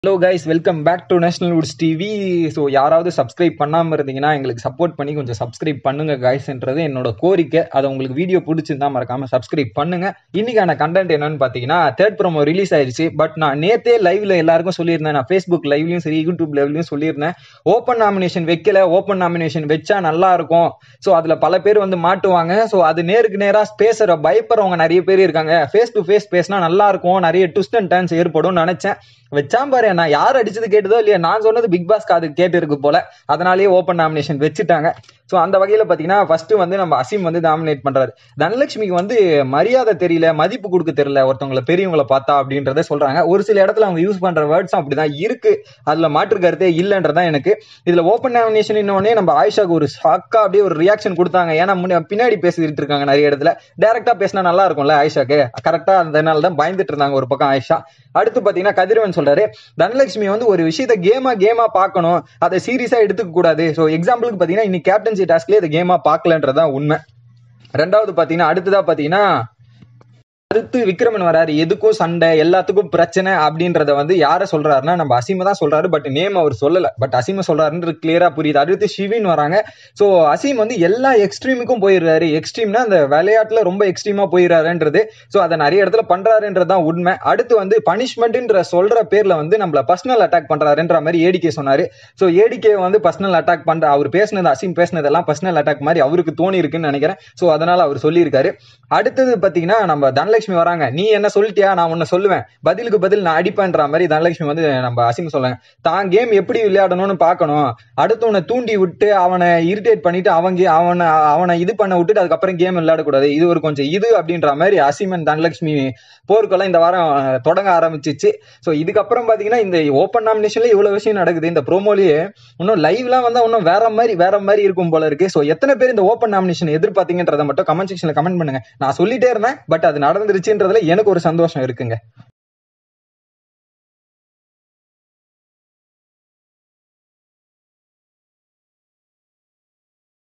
hello guys welcome back to national woods TV so யாராவது subscribe பண்ணாமல் இருந்தீங்கன்னா எங்களுக்கு சப்போர்ட் பண்ணி கொஞ்சம் சப்ஸ்கிரைப் பண்ணுங்க கைஸ்ன்றது என்னோட கோரிக்கை அதை உங்களுக்கு வீடியோ பிடிச்சிருந்தா மறக்காம சப்ஸ்கிரைப் பண்ணுங்க இன்னைக்கான கண்டென்ட் என்னன்னு பார்த்தீங்கன்னா தேர்ட் ப்ரோமோ ரிலீஸ் ஆயிடுச்சு பட் நான் நேத்தே லைவ்ல எல்லாருக்கும் சொல்லியிருந்தேன் நான் ஃபேஸ்புக் லைவ்லையும் சரி யூடியூப் லைவ்லையும் சொல்லியிருந்தேன் ஓப்பன் நாமினேஷன் வைக்கல ஓப்பன் நாமினேஷன் வச்சா நல்லா இருக்கும் ஸோ அதுல பல பேர் வந்து மாட்டுவாங்க ஸோ அது நேருக்கு நேராக பேசுற பயப்படுறவங்க நிறைய பேர் இருக்காங்க ஃபேஸ் டு ஃபேஸ் பேசினா நல்லா இருக்கும் நிறைய ட்விஸ்ட் அண்ட் டர்ன்ஸ் ஏற்படும் நினைச்சேன் வச்சாம் பாரு நான் யார் அடிச்சது கேட்டதோ இல்லையா நான் சொன்னது பிக் பாஸ் காது கேட்டு இருக்கு போல அதனாலேயே ஓப்பன் நாமினேஷன் வச்சுட்டாங்க ஸோ அந்த வகையில் பார்த்தீங்கன்னா ஃபர்ஸ்ட் வந்து நம்ம அசீம் வந்து நாமினேட் பண்றாரு தனலட்சுமிக்கு வந்து மரியாதை தெரியல மதிப்பு கொடுக்க தெரியல ஒருத்தவங்களை பெரியவங்களை பார்த்தா அப்படின்றத சொல்றாங்க ஒரு சில இடத்துல அவங்க யூஸ் பண்ற வேர்ட்ஸும் அப்படிதான் இருக்கு அதுல மாற்று கருத்தே இல்லைன்றதான் எனக்கு இதுல ஓப்பன் நாமினேஷன் இன்னொன்னே நம்ம ஆயிஷாக்கு ஒரு ஷாக்கா அப்படியே ஒரு ரியாக்ஷன் கொடுத்தாங்க ஏன்னா முன்ன- பின்னாடி பேசிட்டு இருக்காங்க நிறைய இடத்துல டைரக்டா பேசினா நல்லா இருக்கும்ல ஆயிஷாக்கு கரெக்டா அதனால தான் பயந்துட்டு இருந்தாங்க ஒரு பக்கம் ஆயிஷா அடுத்து பாத்தீங்கன்னா கதிரவன் சொல்றாரு தனலட்சுமி வந்து ஒரு விஷயத்த கேமா கேமா பார்க்கணும் அதை சீரியஸா எடுத்துக்க கூடாது ஸோ எக்ஸாம்பிளுக்கு பாத்தீங்கன்னா இன்னைக்கு கேப்டன்சி டாஸ்க்லயே இதை கேமா பார்க்கலன்றதான் உண்மை ரெண்டாவது பாத்தீங்கன்னா அடுத்ததா பாத்தீங்கன்னா அடுத்து விக்ரமன் வராரு எதுக்கும் சண்டை எல்லாத்துக்கும் பிரச்சனை அப்படின்றத வந்து யார சொல்றாருன்னா நம்ம அசீம தான் சொல்றாரு பட் நேம் அவர் சொல்லல பட் அசீம சொல்றாருன்றது கிளியரா புரியுது அடுத்து ஷிவின் வராங்க சோ அசீம் வந்து எல்லா எக்ஸ்ட்ரீமுக்கும் போயிடுறாரு எக்ஸ்ட்ரீம்னா அந்த விளையாட்டுல ரொம்ப எக்ஸ்ட்ரீமா போயிடுறாருன்றது சோ அதை நிறைய இடத்துல பண்றாருன்றதுதான் உண்மை அடுத்து வந்து பனிஷ்மெண்ட்ன்ற சொல்ற பேர்ல வந்து நம்மள பர்சனல் அட்டாக் பண்றாருன்ற மாதிரி ஏடிகே சொன்னாரு சோ ஏடிகே வந்து பர்சனல் அட்டாக் பண்ற அவர் பேசினது அசீம் பேசினதெல்லாம் பர்சனல் அட்டாக் மாதிரி அவருக்கு தோணி இருக்குன்னு நினைக்கிறேன் சோ அதனால அவர் சொல்லியிருக்காரு அடுத்தது பாத்தீங்கன்னா நம்ம தனலட்சுமி வராங்க நீ என்ன சொல்லிட்டியா நான் உன்னை சொல்லுவேன் பதிலுக்கு பதில் நான் அடிப்பேன்ற மாதிரி தனலட்சுமி வந்து நம்ம அசிம் சொல்லுங்க தான் கேம் எப்படி விளையாடணும்னு பார்க்கணும் அடுத்தவனை தூண்டி விட்டு அவனை இரிட்டேட் பண்ணிட்டு அவங்க அவனை அவனை இது பண்ண விட்டுட்டு அதுக்கப்புறம் கேம் விளையாடக்கூடாது இது ஒரு கொஞ்சம் இது அப்படின்ற மாதிரி அசிமன் தனலட்சுமி போர்க்கெல்லாம் இந்த வாரம் அஹ், தொடங்க ஆரம்பிச்சிச்சு ஸோ இதுக்கப்புறம் பாத்தீங்கன்னா இந்த ஓப்பன் நாமினேஷன்ல இவ்வளவு விஷயம் நடக்குது இந்த ப்ரோமோலயே இன்னும் லைவ்லாம் வந்தா இன்னும் வேற மாதிரி வேற மாதிரி இருக்கும் போல இருக்கு ஸோ எத்தனை பேர் இந்த ஓப்பன் நாமினேஷன் எதிர்பார்த்தீங்கன்றதை மட்டும் கமெண்ட் செக்ஷன்ல கமெண்ட் பண்ணுங்க நான் சொல்லிட்டே இருந்தேன் பட் அது நடந்துருச்சுன்றதுல எனக்கு ஒரு சந்தோஷம் இருக்குங்க